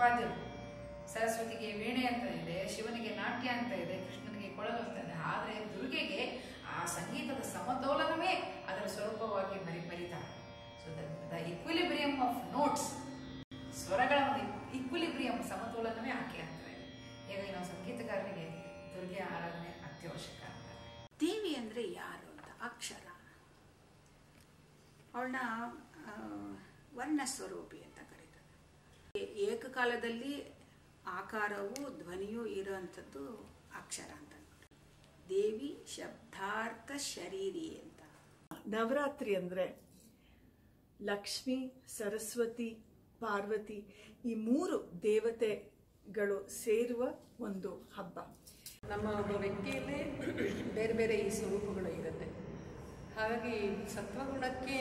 ಷಟ್ವಾದ್ಯ ಸರಸ್ವತಿಗೆ ವೀಣೆ ಅಂತ ಇದೆ ಶಿವನಿಗೆ ನಾಟ್ಯ ಅಂತ ಇದೆ ಕೃಷ್ಣನಿಗೆ ಕೊಳಲು ಅಂತ ಇದೆ ಆದರೆ ದುರ್ಗೆಗೆ ಆ ಸಂಗೀತದ ಸಮತೋಲನವೇ ಅದರ ಸ್ವರೂಪವಾಗಿ ಮರಿ ಮರಿತಾಳೆ so the equilibrium of notes ಸ್ವರಗಳ ಒಂದು ಇಕ್ವಿಲಿಬ್ರಿಯಂ ಸಮತೋಲನವೇ ಆಕೆ ಆಗ್ತದೆ ಹೀಗಾಗಿ ನಾವು ಸಂಗೀತಗಾರರಿಗೆ ದುರ್ಗೆ ಆರಾಧನೆ ಅತ್ಯವಶ್ಯಕ ಅಂತ ದೇವಿ ಅಂದರೆ ಯಾರು ಅಂತ ಅಕ್ಷರ ಅವಳನ್ನ ವರ್ಣ ಸ್ವರೂಪಿ ಅಂತ ಕರೀತಾರೆ ಏ- ಏಕಕಾಲದಲ್ಲಿ ಆಕಾರವು ಧ್ವನಿಯೂ ಇರೋವಂಥದ್ದು ಅಕ್ಷರ ಅಂತ ದೇವಿ ಶಬ್ದಾರ್ಥ ಶರೀರಿ ಅಂತ ನವರಾತ್ರಿ ಅಂದರೆ ಲಕ್ಷ್ಮಿ ಸರಸ್ವತಿ ಪಾರ್ವತಿ ಈ ಮೂರು ದೇವತೆಗಳು ಸೇರುವ ಒಂದು ಹಬ್ಬ ನಮ್ಮ ಒಬ್ಬ ವ್ಯಕ್ತಿಯಲ್ಲೇ ಬೇರೆ ಬೇರೆ ಈ ಸ್ವರೂಪಗಳು ಇರುತ್ತೆ ಹಾಗಾಗಿ ಸತ್ವಗುಣಕ್ಕೆ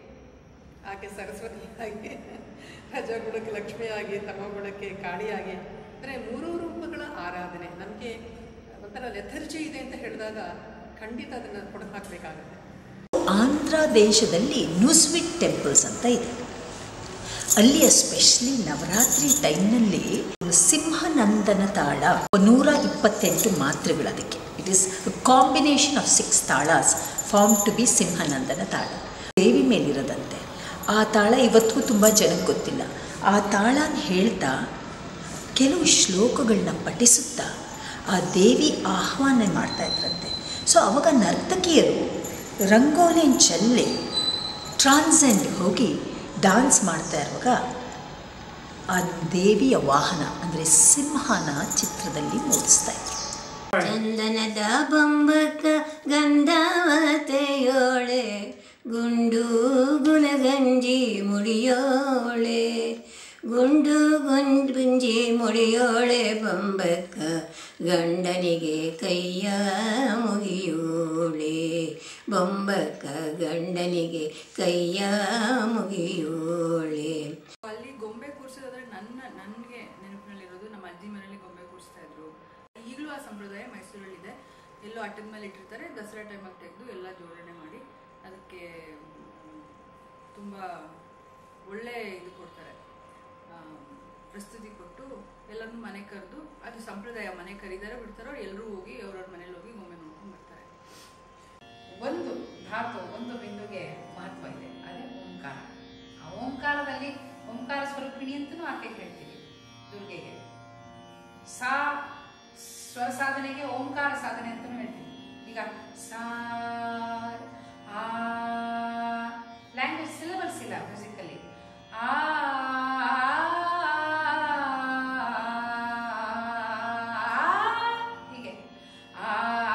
ಆಕೆ ಸರಸ್ವತಿ ಆಗಿ ರಜಗುಣಕ್ಕೆ ಲಕ್ಷ್ಮಿಯಾಗಿ ತಮಗುಣಕ್ಕೆ ಕಾಳಿಯಾಗಿ ಅಂದರೆ ಮೂರು ರೂಪಗಳ ಆರಾಧನೆ ನಮಗೆ ಒಂಥರ ಲೆಥರ್ಜಿ ಇದೆ ಅಂತ ಹೇಳಿದಾಗ ಖಂಡಿತ ಅದನ್ನು ಕೊಡಕ್ಕೆ ಹಾಕಬೇಕಾಗುತ್ತೆ ಆಂಧ್ರ ದೇಶದಲ್ಲಿ ನುಸ್ವಿಟ್ ಟೆಂಪಲ್ಸ್ ಅಂತ ಇದೆ ಅಲ್ಲಿ ಎಸ್ಪೆಷಲಿ ನವರಾತ್ರಿ ಟೈಮ್ನಲ್ಲಿ ಸಿಂಹನಂದನ ತಾಳ ನೂರ ಇಪ್ಪತ್ತೆಂಟು ಮಾತ್ರೆಗಳು ಅದಕ್ಕೆ it is combination of six ತಾಳಾಸ್ ಫಾರ್ಮ್ ಟು ಬಿ ಸಿಂಹನಂದನ ತಾಳ ದೇವಿ ಮೇಲಿರೋದಂತೆ ಆ ತಾಳ ಇವತ್ತಿಗೂ ತುಂಬ ಜನಕ್ಕೆ ಗೊತ್ತಿಲ್ಲ ಆ ತಾಳನ ಹೇಳ್ತಾ ಕೆಲವು ಶ್ಲೋಕಗಳನ್ನ ಪಠಿಸುತ್ತಾ ಆ ದೇವಿ ಆಹ್ವಾನ ಮಾಡ್ತಾ ಇದ್ರಂತೆ ಸೊ ಅವಾಗ ನರ್ತಕಿಯರು ರಂಗೋಲಿನ ಚೆಲ್ಲಿ ಟ್ರಾನ್ಸೆಂಡ್ ಹೋಗಿ ಡಾನ್ಸ್ ಮಾಡ್ತಾ ಇರುವಾಗ ಆ ದೇವಿಯ ವಾಹನ ಅಂದರೆ ಸಿಂಹನ ಚಿತ್ರದಲ್ಲಿ ಮೂಡಿಸ್ತಾ ಇದ್ರು ಚಂದನದ ಬೊಂಬಕ್ಕ ಗಂಧಾವತೆಯೋಳೆ ಗುಂಡು ಗುಲಗಂಜಿ ಮುಡಿಯೋಳೆ ಗುಂಡು ಗುಂಡ್ ಗುಂಜಿ ಮುಡಿಯೋಳೆ ಬೊಂಬಕ್ಕ ಗಂಡನಿಗೆ ಕೈಯ ಮುಗಿಯೋಳೆ ಬೊಂಬಕ್ಕ ಗಂಡನಿಗೆ ಕೈಯ ಮುಗಿಯೋಳೆ ಅಲ್ಲಿ ಗೊಂಬೆ ಕೂರಿಸೋದಾದ್ರೆ ನನ್ನ ನನಗೆ ನೆನಪಿನಲ್ಲಿರೋದು ನಮ್ಮ ಅಜ್ಜಿ ಮನೇಲಿ ಗೊಂಬೆ ಕೂರಿಸ್ತಾ ಇದ್ರು ಈಗಲೂ ಆ ಸಂಪ್ರದಾಯ ಮೈಸೂರಲ್ಲಿದೆ ಎಲ್ಲೋ ಅಟ್ಟದ ಮೇಲೆ ಇಟ್ಟಿರ್ತಾರೆ ದಸರಾ ಟೈಮಲ್ಲಿ ತೆಗೆದು ಎಲ್ಲ ಜೋಡಣೆ ಮಾಡಿ ಅದಕ್ಕೆ ಮ್, ತುಂಬ ಒಳ್ಳೆ ಇದು ಕೊಡ್ತಾರೆ ಆ, ಪ್ರಸ್ತುತಿ ಕೊಟ್ಟು ಎಲ್ಲರನ್ನೂ ಮನೆ ಕರೆದು ಅದು ಸಂಪ್ರದಾಯ ಮನೆ ಕರೀದಾರೆ ಬಿಡ್ತಾರೋ ಎಲ್ಲರೂ ಹೋಗಿ ಅವ್ರವ್ರ ಮನೇಲಿ ಹೋಗಿ ಗೊಂಬೆ ನೋಡ್ಕೊಂಡು ಬರ್ತಾರೆ ಒಂದು ಧಾತು ಒಂದು ಬಿಂದುಗೆ ಮಹತ್ವ ಇದೆ ಅದೇ ಓಂಕಾರ ಆ ಓಂಕಾರದಲ್ಲಿ ಓಂಕಾರ ಸ್ವರೂಪಿಣಿ ಅಂತಲೂ ಆಕೆ ಹೇಳ್ತೀವಿ ದುರ್ಗೆಗೆ ಸಾ ಸ್ವರ ಸಾಧನೆಗೆ ಓಂಕಾರ ಸಾಧನೆ ಅಂತಲೂ ಹೇಳ್ತೀವಿ ಈಗ ಸಾ ಆ ಲ್ಯಾಂಗ್ವೇಜ್ ಸಿಲೆಬಸ್ ಇಲ್ಲ ಮ್ಯೂಸಿಕಲ್ಲಿ ಆ ಹೀಗೆ ಆ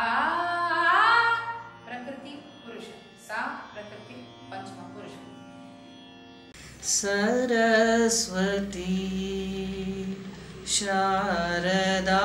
ಪ್ರಕೃತಿ ಪುರುಷ ಸಾ ಪ್ರಕೃತಿ ಪಂಚಮ ಪುರುಷ ಸರಸ್ವತಿ ಶಾರದಾ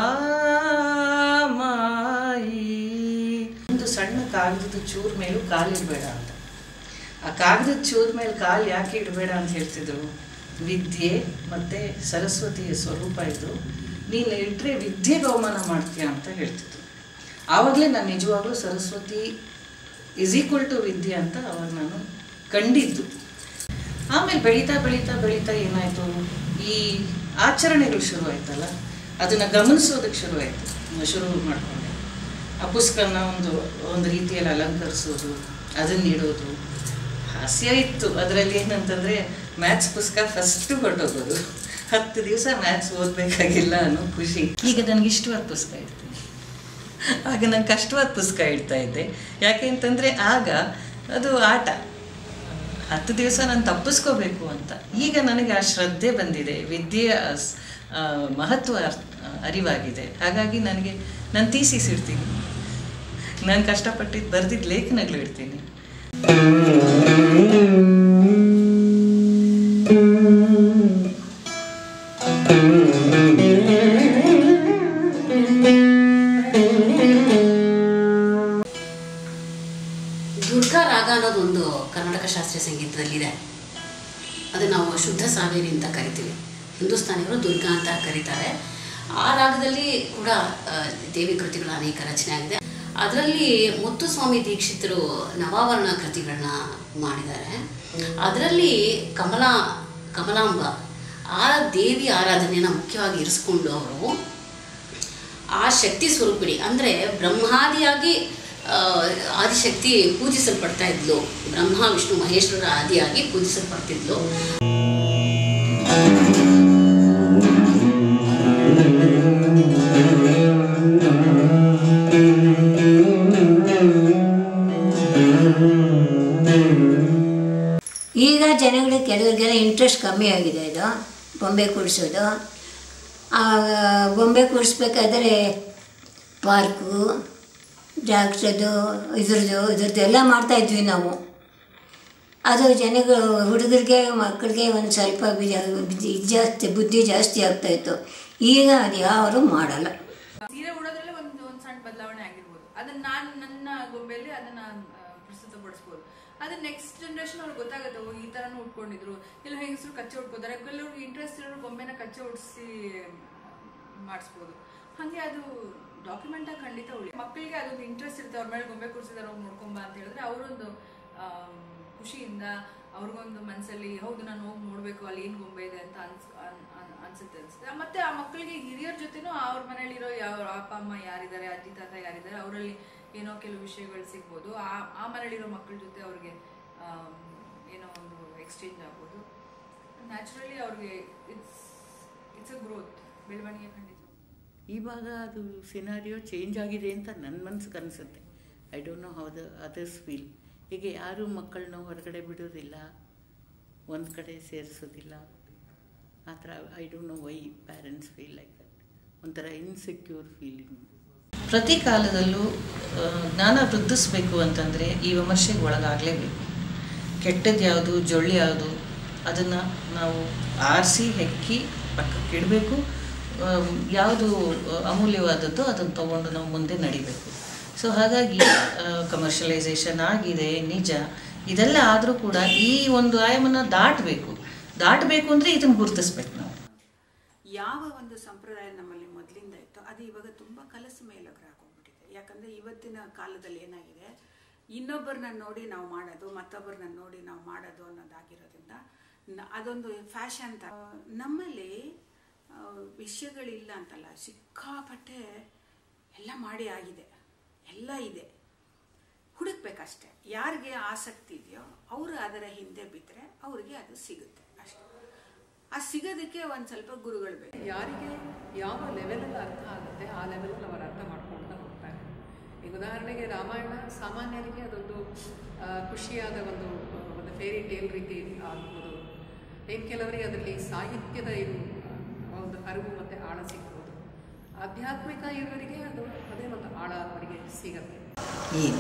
ಮಾಯಿ ಒಂದು ಸಣ್ಣ ಕಾಗದದ ಚೂರ್ ಮೇಲೂ ಕಾಲಿಡಬೇಡ ಅಂತ ಆ ಕಾಗದದ ಚೂರ್ ಮೇಲೆ ಕಾಲು ಯಾಕೆ ಇಡಬೇಡ ಅಂತ ಹೇಳ್ತಿದ್ರು ವಿದ್ಯೆ ಮತ್ತು ಸರಸ್ವತಿಯ ಸ್ವರೂಪ ಇದು ನೀನು ಇಟ್ಟರೆ ವಿದ್ಯೆಗೆ ಅವಮಾನ ಮಾಡ್ತೀಯ ಅಂತ ಹೇಳ್ತಿದ್ರು ಆವಾಗಲೇ ನಾನು ನಿಜವಾಗ್ಲೂ ಸರಸ್ವತಿ ಇಸ್ ಈಕ್ವಲ್ ಟು ವಿದ್ಯೆ ಅಂತ ಅವಾಗ ನಾನು ಕಂಡಿದ್ದು ಆಮೇಲೆ ಬೆಳೀತಾ ಬೆಳೀತಾ ಬೆಳೀತಾ ಏನಾಯಿತು ಈ ಆಚರಣೆಗಳು ಶುರು ಆಯ್ತಲ್ಲ ಅದನ್ನು ಗಮನಿಸೋದಕ್ಕೆ ಶುರು ಆಯಿತು ಶುರು ಮಾಡಿಕೊಂಡೆ ಆ ಪುಸ್ತಕನ ಒಂದು ಒಂದು ರೀತಿಯಲ್ಲಿ ಅಲಂಕರಿಸೋದು ಅದನ್ನ ಇಡೋದು ಹಾಸ್ಯ ಇತ್ತು ಅದರಲ್ಲಿ ಏನಂತಂದರೆ ಮ್ಯಾಥ್ಸ್ ಪುಸ್ತಕ ಫಸ್ಟು ಹೊರಟೋಗೋದು ಹತ್ತು ದಿವಸ ಮ್ಯಾಥ್ಸ್ ಓದಬೇಕಾಗಿಲ್ಲ ಅನ್ನೋ ಖುಷಿ ಈಗ ನನಗೆ ಇಷ್ಟವಾದ ಪುಸ್ತಕ ಇಡ್ತೀನಿ ಆಗ ನಂಗೆ ಕಷ್ಟವಾದ ಪುಸ್ತಕ ಇಡ್ತಾ ಇದ್ದೆ ಯಾಕೆ ಅಂತಂದರೆ ಆಗ ಅದು ಆಟ ಹತ್ತು ದಿವಸ ನಾನು ತಪ್ಪಿಸ್ಕೋಬೇಕು ಅಂತ ಈಗ ನನಗೆ ಆ ಶ್ರದ್ಧೆ ಬಂದಿದೆ ವಿದ್ಯೆಯ ಸ್- ಆ, ಮಹತ್ವ ಅರ್- ಅರಿವಾಗಿದೆ ಹಾಗಾಗಿ ನನಗೆ ನಾನು ತೀಸಿಸ್ ಇಡ್ತೀನಿ ನಾನು ಕಷ್ಟಪಟ್ಟಿದ್ದು ಬರೆದಿದ್ದು ಲೇಖನಗಳು ಇಡ್ತೀನಿ ದುರ್ಗಾ ರಾಗ ಅನ್ನೋದೊಂದು ಕರ್ನಾಟಕ ಶಾಸ್ತ್ರೀಯ ಸಂಗೀತದಲ್ಲಿದೆ ಅದು ನಾವು ಶುದ್ಧ ಸಾವೇರಿ ಅಂತ ಕರಿತೀವಿ ಹಿಂದೂಸ್ತಾನಿಗಳು ದುರ್ಗಾ ಅಂತ ಕರೀತಾರೆ ಆ ರಾಗದಲ್ಲಿ ಕೂಡ ಆ, ದೇವಿ ಕೃತಿಗಳು ಅನೇಕ ರಚನೆ ಆಗಿದೆ ಅದರಲ್ಲಿ ಮುತ್ತುಸ್ವಾಮಿ ದೀಕ್ಷಿತರು ನವಾವರಣ ಕೃತಿಗಳನ್ನ ಮಾಡಿದ್ದಾರೆ ಅದರಲ್ಲಿ ಕಮಲಾ ಕಮಲಾಂಬ ಆ ದೇವಿ ಆರಾಧನೆಯನ್ನು ಮುಖ್ಯವಾಗಿ ಇರಿಸ್ಕೊಂಡು ಅವರು ಆ ಶಕ್ತಿ ಸ್ವರೂಪಿಣಿ ಅಂದರೆ ಬ್ರಹ್ಮಾದಿಯಾಗಿ ಆ, ಆದಿಶಕ್ತಿ ಪೂಜಿಸಲ್ಪಡ್ತಾ ಇದ್ಲು ಬ್ರಹ್ಮ ವಿಷ್ಣು ಮಹೇಶ್ವರ ಆದಿಯಾಗಿ ಪೂಜಿಸಲ್ಪಡ್ತಿದ್ಲು ಈಗ ಜನಗಳಿಗೆ ಕೆಲವರಿಗೆಲ್ಲ ಇಂಟ್ರೆಸ್ಟ್ ಕಮ್ಮಿ ಆಗಿದೆ ಇದು ಬೊಂಬೆ ಕೂಡಿಸೋದು ಆ ಬೊಂಬೆ ಕೂಡಿಸ್ಬೇಕಾದ್ರೆ ಪಾರ್ಕು ಡಾಕ್ಟ್ರದ್ದು ಇದ್ರದ್ದು ಇದ್ರದ್ದು ಎಲ್ಲ ಮಾಡ್ತಾಯಿದ್ವಿ ನಾವು ಅದು ಜನಗಳು ಹುಡುಗರಿಗೆ ಮಕ್ಕಳಿಗೆ ಒಂದು ಸ್ವಲ್ಪ ಬಿ- ಇದು ಜಾಸ್ತಿ ಬುದ್ಧಿ ಜಾಸ್ತಿ ಆಗ್ತಾಯಿತ್ತು ಈಗ ಅದು ಯಾರು ಮಾಡಲ್ಲ ಸೀರೆ ಉಡೋದ್ರಲ್ಲೇ ಒಂದು ಒಂದು ಸಣ್ಣ ಬದಲಾವಣೆ ಆಗಿರ್ಬೋದು ಅದನ್ನ ನಾನು ನನ್ನ ಗೊಂಬೆಯಲ್ಲಿ ಅದನ್ನ ಆ, ಪ್ರಸ್ತುತಪಡಿಸ್ಬೋದು ಅದ್ರ ನೆಕ್ಸ್ಟ್ ಜನರೇಷನ್ ಅವ್ರಿಗೆ ಗೊತ್ತಾಗುತ್ತೆ ಓ ಈ ತರನು ಉಟ್ಕೊಂಡಿದ್ರು ಇಲ್ಲ ಹೆಂಗಸರು ಕಚ್ಚೆ ಉಟ್ಕೋತಾರೆ ಕೆಲವ್ರಿಗೆ ಇಂಟ್ರೆಸ್ಟ್ ಇರೋರು ಗೊಂಬೆನ ಕಚ್ಚೆ ಉಡ್ಸಿ ಮಾಡಿಸ್ಬೋದು ಹಾಗೆ ಅದು ಡಾಕ್ಯುಮೆಂಟ್ ಆಗಿ ಖಂಡಿತ ಉಳಿ ಮಕ್ಕಳಿಗೆ ಅದೊಂದು ಇಂಟ್ರೆಸ್ಟ್ ಇರುತ್ತೆ ಅವ್ರ ಮೇಲೆ ಗೊಂಬೆ ಕೂರಿಸಿದಾರೆ ಹೋಗಿ ನೋಡ್ಕೊಂಬ ಅಂತ ಹೇಳಿದ್ರೆ ಅವರೊಂದು ಖುಷಿಯಿಂದ ಅವ್ರಿಗೊಂದು ಮನಸ್ಸಲ್ಲಿ ಹೌದು ನಾನು ಹೋಗಿ ನೋಡ್ಬೇಕು ಅಲ್ಲಿ ಏನು ಗೊಂಬೆ ಇದೆ ಅಂತ ಅನ್ಸ್ ಅನ್- ಅನ್- ಅನ್ಸುತ್ತೆ ಅನ್ಸುತ್ತೆ ಮತ್ತೆ ಆ ಮಕ್ಕಳಿಗೆ ಹಿರಿಯರ ಜೊತೆನೂ ಅವ್ರ ಮನೇಲಿರೋ ಯಾವ ಅಪ್ಪ ಅಮ್ಮ ಯಾರಿದ್ದಾರೆ ಅಜ್ಜಿ ತಾತ ಯಾರಿದ್ದಾರೆ ಅವರಲ್ಲಿ ಏನೋ ಕೆಲವು ವಿಷಯಗಳು ಸಿಗ್ಬೋದು ಆ ಆ ಮನೇಲಿರೋ ಮಕ್ಕಳ ಜೊತೆ ಅವ್ರಿಗೆ ಆಮ್, ಏನೋ ಒಂದು ಎಕ್ಸ್ಚೇಂಜ್ ಆಗ್ಬೋದು ನ್ಯಾಚುರಲಿ ಅವ್ರಿಗೆ ಇಟ್ಸ್ ಇಟ್ಸ್ ಅ ಗ್ರೋತ್ ಬೆಳವಣಿಗೆ ಖಂಡಿತ ಇವಾಗ ಅದು ಸಿನಾರಿಯೋ ಚೇಂಜ್ ಆಗಿದೆ ಅಂತ ನನ್ನ ಮನ್ಸಿಗೆ ಅನಿಸುತ್ತೆ I don't know how the others feel ಹೀಗೆ ಯಾರೂ ಮಕ್ಕಳನ್ನ ಹೊರಗಡೆ ಬಿಡೋದಿಲ್ಲ ಒಂದು ಕಡೆ ಸೇರಿಸೋದಿಲ್ಲ ಆ ಥರ I don't know why parents feel like that ಒಂಥರ ಇನ್ಸೆಕ್ಯೂರ್ ಫೀಲಿಂಗ್ ಪ್ರತಿ ಕಾಲದಲ್ಲೂ ಆ, ಜ್ಞಾನ ವೃದ್ಧಿಸ್ಬೇಕು ಅಂತಂದರೆ ಈ ವಿಮರ್ಶೆಗೆ ಒಳಗಾಗಲೇಬೇಕು ಕೆಟ್ಟದ್ದು ಯಾವುದು ಜೊಳ್ಳು ಯಾವುದು ಅದನ್ನು ನಾವು ಆರಿಸಿ ಹೆಕ್ಕಿ ಪಕ್ಕಕ್ಕೆ ಇಡಬೇಕು ಯಾವುದು ಅಮೂಲ್ಯವಾದದ್ದು ಅದನ್ನು ತಗೊಂಡು ನಾವು ಮುಂದೆ ನಡಿಬೇಕು ಸೊ ಹಾಗಾಗಿ ಕಮರ್ಷಿಯಲೈಸೇಷನ್ ಆಗಿದೆ ನಿಜ ಇದೆಲ್ಲ ಆದರೂ ಕೂಡ ಈ ಒಂದು ಆಯಾಮನ ದಾಟಬೇಕು ದಾಟಬೇಕು ಅಂದರೆ ಇದನ್ನು ಗುರುತಿಸ್ಬೇಕು ನಾವು ಯಾವ ಒಂದು ಸಂಪ್ರದಾಯ ನಮ್ಮಲ್ಲಿ ಮೊದಲಿಂದ ಇತ್ತು ಅದು ಇವಾಗ ತುಂಬ ಕಲಸು ಮೇಲೋಗ್ರಾಗೋಗ್ಬಿಟ್ಟಿದೆ ಯಾಕಂದರೆ ಇವತ್ತಿನ ಕಾಲದಲ್ಲಿ ಏನಾಗಿದೆ ಇನ್ನೊಬ್ಬರನ್ನ ನೋಡಿ ನಾವು ಮಾಡೋದು ಮತ್ತೊಬ್ಬರನ್ನ ನೋಡಿ ನಾವು ಮಾಡೋದು ಅನ್ನೋದಾಗಿರೋದ್ರಿಂದ ನ- ಅದೊಂದು ಫ್ಯಾಷನ್ ತ ನಮ್ಮಲ್ಲಿ ಆ, ವಿಷಯಗಳಿಲ್ಲ ಅಂತಲ್ಲ ಸಿಕ್ಕಾಪಟ್ಟೆ ಎಲ್ಲ ಮಾಡಿ ಆಗಿದೆ ಎಲ್ಲ ಇದೆ ಹುಡುಕ್ಬೇಕಷ್ಟೆ ಯಾರಿಗೆ ಆಸಕ್ತಿ ಇದೆಯೋ ಅವರು ಅದರ ಹಿಂದೆ ಬಿದ್ದರೆ ಅವ್ರಿಗೆ ಅದು ಸಿಗುತ್ತೆ ಅಷ್ಟೆ ಆ ಸಿಗೋದಕ್ಕೆ ಒಂದು ಸ್ವಲ್ಪ ಗುರುಗಳು ಬೇಕು ಯಾರಿಗೆ ಯಾವ ಲೆವೆಲಲ್ಲಿ ಅರ್ಥ ಆಗುತ್ತೆ ಆ ಲೆವೆಲಲ್ಲಿ ಅವರು ಅರ್ಥ ಮಾಡ್ಕೊಳ್ತಾ ಹೋಗ್ತಾರೆ ಈಗ ಉದಾಹರಣೆಗೆ ರಾಮಾಯಣ ಸಾಮಾನ್ಯರಿಗೆ ಅದೊಂದು ಆ, ಖುಷಿಯಾದ ಒಂದು ಒಂದು ಫೇರಿ ಟೇಲ್ ರೀತಿ ಆಗ್ಬೋದು ಇನ್ನು ಕೆಲವರಿಗೆ ಅದರಲ್ಲಿ ಸಾಹಿತ್ಯದ ಇದು ಆ, ಒಂದು ಅರಿವು ಮತ್ತು ಆಳ ಸಿಗ್ಬೋದು ಆಧ್ಯಾತ್ಮಿಕ ಇರೋರಿಗೆ ಅದು ಅದೇ ಒಂದು ಆಳ ಅವರಿಗೆ ಸಿಗತ್ತೆ ಏನು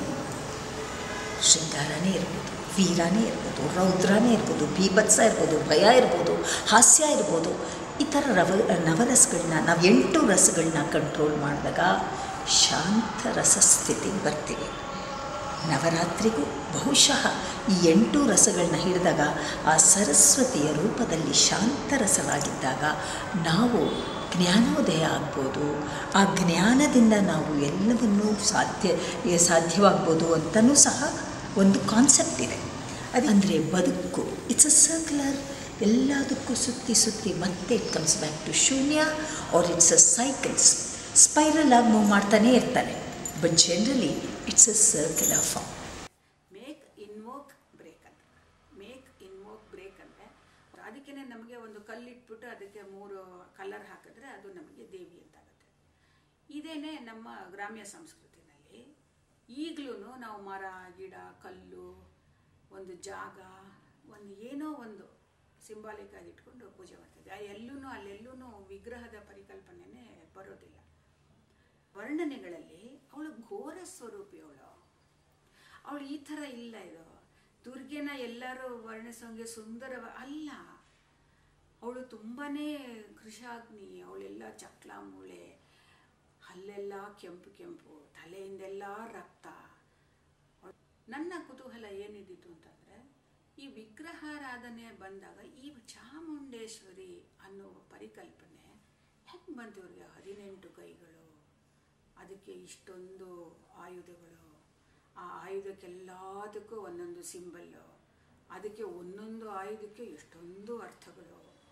ಶೃಂಗಾರನೇ ಇರ್ಬೋದು ವೀರನೇ ಇರ್ಬೋದು ರೌದ್ರನೇ ಇರ್ಬೋದು ಬೀಭತ್ಸ ಇರ್ಬೋದು ಭಯ ಇರ್ಬೋದು ಹಾಸ್ಯ ಇರ್ಬೋದು ಈ ಥರ ರವ ನವರಸಗಳನ್ನ ನಾವು ಎಂಟು ರಸಗಳನ್ನ ಕಂಟ್ರೋಲ್ ಮಾಡಿದಾಗ ಶಾಂತ ರಸಸ್ಥಿತಿಗೆ ಬರ್ತೀವಿ ನವರಾತ್ರಿಗೂ ಬಹುಶಃ ಈ ಎಂಟು ರಸಗಳನ್ನ ಹಿಡಿದಾಗ ಆ ಸರಸ್ವತಿಯ ರೂಪದಲ್ಲಿ ಶಾಂತರಸವಾಗಿದ್ದಾಗ ನಾವು ಜ್ಞಾನೋದಯ ಆಗ್ಬೋದು ಆ ಜ್ಞಾನದಿಂದ ನಾವು ಎಲ್ಲವನ್ನೂ ಸಾಧ್ಯ ಏ- ಸಾಧ್ಯವಾಗ್ಬೋದು ಅಂತಲೂ ಸಹ ಒಂದು ಕಾನ್ಸೆಪ್ಟ್ ಇದೆ ಅದು ಅಂದರೆ ಬದುಕು ಇಟ್ಸ್ ಅ ಸರ್ಕ್ಯುಲರ್ ಎಲ್ಲದಕ್ಕೂ ಸುತ್ತಿ ಸುತ್ತಿ ಮತ್ತೆ ಇಟ್ ಕಮ್ಸ್ ಬ್ಯಾಕ್ ಟು ಶೂನ್ಯ or it's a cycles spiral ಆಗಿ ಮೂವ್ ಮಾಡ್ತಾನೇ ಇರ್ತಾನೆ but generally it's a circular form make invoke break ಅಂತ ಮೇಕ್ ಇನ್ವೋಕ್ ಬ್ರೇಕ್ ಅಂದರೆ ಅದಕ್ಕೇ ನಮಗೆ ಒಂದು ಕಲ್ಲಿಟ್ಬಿಟ್ಟು ಅದಕ್ಕೆ ಮೂರು ಕಲರ್ ಹಾಕಿದ್ರೆ ಅದು ನಮಗೆ ದೇವಿ ಅಂತಾಗುತ್ತೆ ಇದೇನೆ ನಮ್ಮ ಗ್ರಾಮ್ಯ ಸಂಸ್ಕೃತಿನಲ್ಲಿ ಈಗಲೂ ನಾವು ಮರ ಗಿಡ ಕಲ್ಲು ಒಂದು ಜಾಗ ಒಂದು ಏನೋ ಒಂದು ಸಿಂಬಾಲಿಕ್ ಆಗಿ ಇಟ್ಕೊಂಡು ಪೂಜೆ ಮಾಡ್ತಿದ್ದೆ ಎಲ್ಲೂ ಅಲ್ಲೆಲ್ಲೂ ವಿಗ್ರಹದ ಪರಿಕಲ್ಪನೆನೇ ಬರೋದಿಲ್ಲ ವರ್ಣನೆಗಳಲ್ಲಿ ಅವಳು ಘೋರ ಸ್ವರೂಪಿ ಅವಳು ಅವಳು ಈ ಥರ ಇಲ್ಲ ಇದು ದುರ್ಗೆನ ಎಲ್ಲರೂ ವರ್ಣಿಸೋಂಗೆ ಸುಂದರವ ಅಲ್ಲ ಅವಳು ತುಂಬಾ ಕೃಷಾಗ್ನಿ ಅವಳೆಲ್ಲ ಚಕ್ಲ ಮೂಳೆ ಹಲ್ಲೆಲ್ಲ ಕೆಂಪು ಕೆಂಪು ತಲೆಯಿಂದೆಲ್ಲ ರಕ್ತ ಅವ್ಳ್- ನನ್ನ ಕುತೂಹಲ ಏನಿದ್ದಿತ್ತು ಅಂತಂದರೆ ಈ ವಿಗ್ರಹಾರಾಧನೆ ಬಂದಾಗ ಈ ಚಾಮುಂಡೇಶ್ವರಿ ಅನ್ನೋ ಪರಿಕಲ್ಪನೆ ಹೆಂಗೆ ಬಂತು ಇವ್ರಿಗೆ ಹದಿನೆಂಟು ಕೈಗಳು ಅದಕ್ಕೆ ಇಷ್ಟೊಂದು ಆಯುಧಗಳು ಆ ಆಯುಧಕ್ಕೆಲ್ಲದಕ್ಕೂ ಒಂದೊಂದು ಸಿಂಬಲ್ಲು ಅದಕ್ಕೆ ಒಂದೊಂದು ಆಯುಧಕ್ಕೆ ಎಷ್ಟೊಂದು ಅರ್ಥಗಳು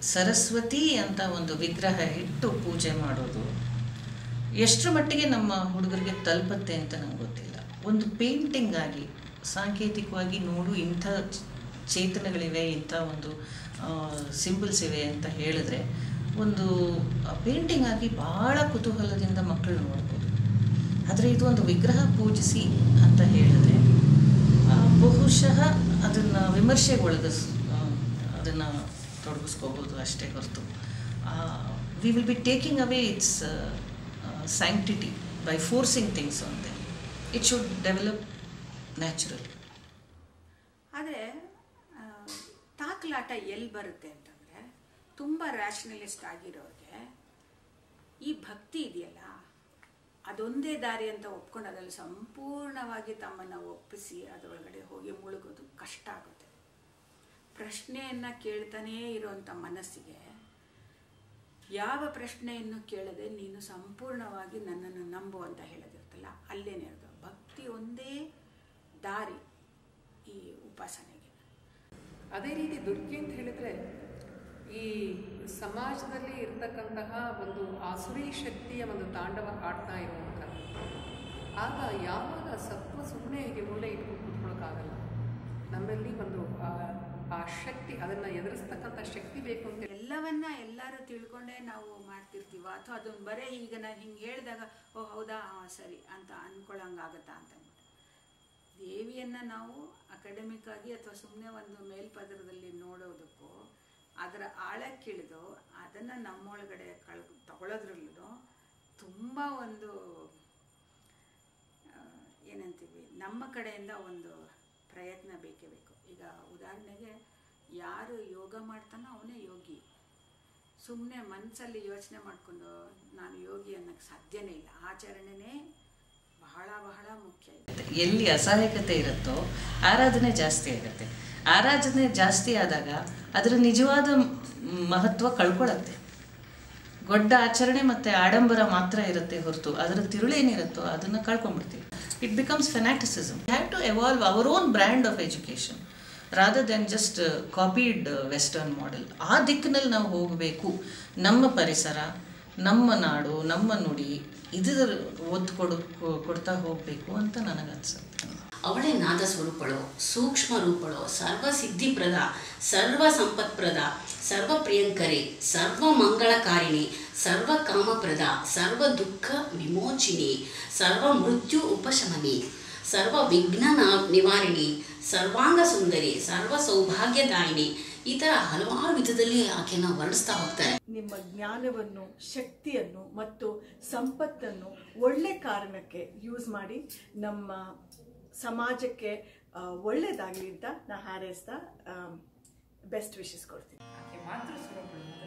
ಸರಸ್ವತಿ ಅಂತ ಒಂದು ವಿಗ್ರಹ ಇಟ್ಟು ಪೂಜೆ ಮಾಡೋದು ಎಷ್ಟರ ಮಟ್ಟಿಗೆ ನಮ್ಮ ಹುಡುಗರಿಗೆ ತಲುಪತ್ತೆ ಅಂತ ನಂಗೆ ಗೊತ್ತಿಲ್ಲ ಒಂದು ಪೇಂಟಿಂಗ್ ಆಗಿ ಸಾಂಕೇತಿಕವಾಗಿ ನೋಡು ಇಂಥ ಚ- ಚೇತನಗಳಿವೆ ಇಂಥ ಒಂದು ಸಿಂಬಲ್ಸ್ ಇವೆ ಅಂತ ಹೇಳಿದ್ರೆ ಒಂದು ಪೇಂಟಿಂಗ್ ಆಗಿ ಭಾಳ ಕುತೂಹಲದಿಂದ ಮಕ್ಕಳು ನೋಡ್ಬೋದು ಆದರೆ ಇದು ಒಂದು ವಿಗ್ರಹ ಪೂಜಿಸಿ ಅಂತ ಹೇಳಿದ್ರೆ ಆ, ಬಹುಶಃ ಅದನ್ನು ವಿಮರ್ಶೆಗೊಳಗಿಸ್ ಅದನ್ನು ತೊಡಗಿಸ್ಕೋಬೋದು ಅಷ್ಟೇ ಹೊರತು we will be taking away its sanctity by forcing things on them it should develop natural ಆದರೆ ತಾಕ್ಲಾಟ ಎಲ್ಲಿ ಬರುತ್ತೆ ಅಂತಂದರೆ ತುಂಬ ರ್ಯಾಷನಲಿಸ್ಟ್ ಆಗಿರೋರಿಗೆ ಈ ಭಕ್ತಿ ಇದೆಯಲ್ಲ ಅದೊಂದೇ ದಾರಿ ಅಂತ ಒಪ್ಕೊಂಡು ಅದರಲ್ಲಿ ಸಂಪೂರ್ಣವಾಗಿ ತಮ್ಮನ್ನು ಒಪ್ಪಿಸಿ ಅದರೊಳಗಡೆ ಹೋಗಿ ಮುಳುಗೋದು ಕಷ್ಟ ಆಗುತ್ತೆ ಪ್ರಶ್ನೆಯನ್ನು ಕೇಳ್ತಾನೇ ಇರೋವಂಥ ಮನಸ್ಸಿಗೆ ಯಾವ ಪ್ರಶ್ನೆಯನ್ನು ಕೇಳದೆ ನೀನು ಸಂಪೂರ್ಣವಾಗಿ ನನ್ನನ್ನು ನಂಬು ಅಂತ ಹೇಳೋದಿರ್ತಲ್ಲ ಅಲ್ಲೇನೇ ಇರೋದು ಭಕ್ತಿ ಒಂದೇ ದಾರಿ ಈ ಉಪಾಸನೆಗೆ ಅದೇ ರೀತಿ ದುರ್ಗೆ ಅಂತ ಹೇಳಿದ್ರೆ ಈ ಸಮಾಜದಲ್ಲಿ ಇರ್ತಕ್ಕಂತಹ ಒಂದು ಆಸುರಿ ಶಕ್ತಿಯ ಒಂದು ತಾಂಡವ ಆಡ್ತಾ ಇರುವಂಥದ್ದು ಆಗ ಯಾವಾಗ ಸತ್ವ ಸುಮ್ಮನೆ ಹೀಗೆ ಮೂಲೆ ಇಟ್ಕೊಂಡು ಕೂತ್ಕೊಳ್ಳೋಕ್ಕಾಗಲ್ಲ ನಮ್ಮಲ್ಲಿ ಒಂದು ಆ- ಆ ಶಕ್ತಿ ಅದನ್ನು ಎದುರಿಸ್ತಕ್ಕಂಥ ಶಕ್ತಿ ಬೇಕು ಅಂತ ಎಲ್ಲವನ್ನ ಎಲ್ಲರೂ ತಿಳ್ಕೊಂಡೇ ನಾವು ಮಾಡ್ತಿರ್ತೀವ ಅಥವಾ ಅದನ್ನ ಬರೇ ಈಗ ನಾನು ಹಿಂಗೆ ಹೇಳಿದಾಗ ಓ ಹೌದಾ ಹಾಂ ಸರಿ ಅಂತ ಅನ್ಕೊಳ್ಳೋಂಗಾಗತ್ತಾ ಅಂತ ಅಂದ್ಬಿಟ್ಟು ದೇವಿಯನ್ನು ನಾವು ಅಕಾಡೆಮಿಕ್ ಆಗಿ ಅಥವಾ ಸುಮ್ಮನೆ ಒಂದು ಮೇಲ್ಪದರದಲ್ಲಿ ನೋಡೋದಕ್ಕೂ ಅದರ ಆಳಕ್ಕಿಳಿದು ಅದನ್ನು ನಮ್ಮೊಳಗಡೆ ಕಳ್ ತಗೊಳ್ಳೋದ್ರಲ್ಲೂ ತುಂಬ ಒಂದು ಆ, ಏನಂತೀವಿ ನಮ್ಮ ಕಡೆಯಿಂದ ಒಂದು ಪ್ರಯತ್ನ ಬೇಕೇ ಬೇಕು ಈಗ ಉದಾಹರಣೆಗೆ ಯಾರು ಯೋಗ ಮಾಡ್ತಾನೋ ಅವನೇ ಯೋಗಿ ಸುಮ್ಮನೆ ಮನಸ್ಸಲ್ಲಿ ಯೋಚನೆ ಮಾಡಿಕೊಂಡು ನಾನು ಯೋಗಿ ಅನ್ನೋಕ್ಕೆ ಸಾಧ್ಯನೇ ಇಲ್ಲ ಆಚರಣೆನೇ ಬಹಳ ಬಹಳ ಮುಖ್ಯ ಇದೆ ಎಲ್ಲಿ ಅಸಹಾಯಕತೆ ಇರುತ್ತೋ ಆರಾಧನೆ ಜಾಸ್ತಿ ಆಗುತ್ತೆ ಆರಾಧನೆ ಜಾಸ್ತಿ ಆದಾಗ ಅದರ ನಿಜವಾದ ಮ್- ಮಹತ್ವ ಕಳ್ಕೊಳ್ಳುತ್ತೆ ದೊಡ್ಡ ಆಚರಣೆ ಮತ್ತು ಆಡಂಬರ ಮಾತ್ರ ಇರುತ್ತೆ ಹೊರತು ಅದರ ತಿರುಳೇನಿರುತ್ತೋ ಅದನ್ನು ಕಳ್ಕೊಂಡ್ಬಿಡ್ತೀವಿ it becomes fanaticism have to evolve our own brand of education rather than just copied western model ಆ ದಿಕ್ಕಿನಲ್ಲಿ ನಾವು ಹೋಗಬೇಕು ನಮ್ಮ ಪರಿಸರ ನಮ್ಮ ನಾಡು ನಮ್ಮ ನುಡಿ ಇದರ ಒತ್ತು ಕೊಡು ಕೊ- ಕೊಡ್ತಾ ಹೋಗಬೇಕು ಅಂತ ನನಗನ್ಸುತ್ತೆ ಅವಳೇ ನಾದ ಸ್ವರೂಪಳು ಸೂಕ್ಷ್ಮ ರೂಪಳು ಸರ್ವ ಸಿದ್ಧಿಪ್ರದ ಸರ್ವ ಸಂಪತ್ಪ್ರದ ಸರ್ವ ಪ್ರಿಯಂಕರಿ ಸರ್ವ ಮಂಗಳಕಾರಿಣಿ ಸರ್ವ ಕಾಮಪ್ರದ ಸರ್ವ ದುಃಖ ವಿಮೋಚಿನಿ ಸರ್ವ ಮೃತ್ಯು ಉಪಶಮನಿ ಸರ್ವ ವಿಘ್ನ ನಾ- ನಿವಾರಿಣಿ ಸರ್ವಾಂಗ ಸುಂದರಿ ಸರ್ವ ಸೌಭಾಗ್ಯದಾಯಿನಿ ಈ ಥರ ಹಲವಾರು ವಿಧದಲ್ಲಿ ಆಕೆನ ವರ್ಣಿಸ್ತಾ ಹೋಗ್ತಾರೆ ನಿಮ್ಮ ಜ್ಞಾನವನ್ನು ಶಕ್ತಿಯನ್ನು ಮತ್ತು ಸಂಪತ್ತನ್ನು ಒಳ್ಳೆ ಕಾರಣಕ್ಕೆ ಯೂಸ್ ಮಾಡಿ ನಮ್ಮ ಸಮಾಜಕ್ಕೆ ಆ, ಒಳ್ಳೆಯದಾಗಲಿ ಅಂತ ನಾ ಹಾರೈಸ್ತಾ ಬೆಸ್ಟ್ ವಿಶಸ್ ಕೊಡ್ತೀನಿ ಆಕೆ ಮಾತೃ ಸ್ವರೂಪಗಳು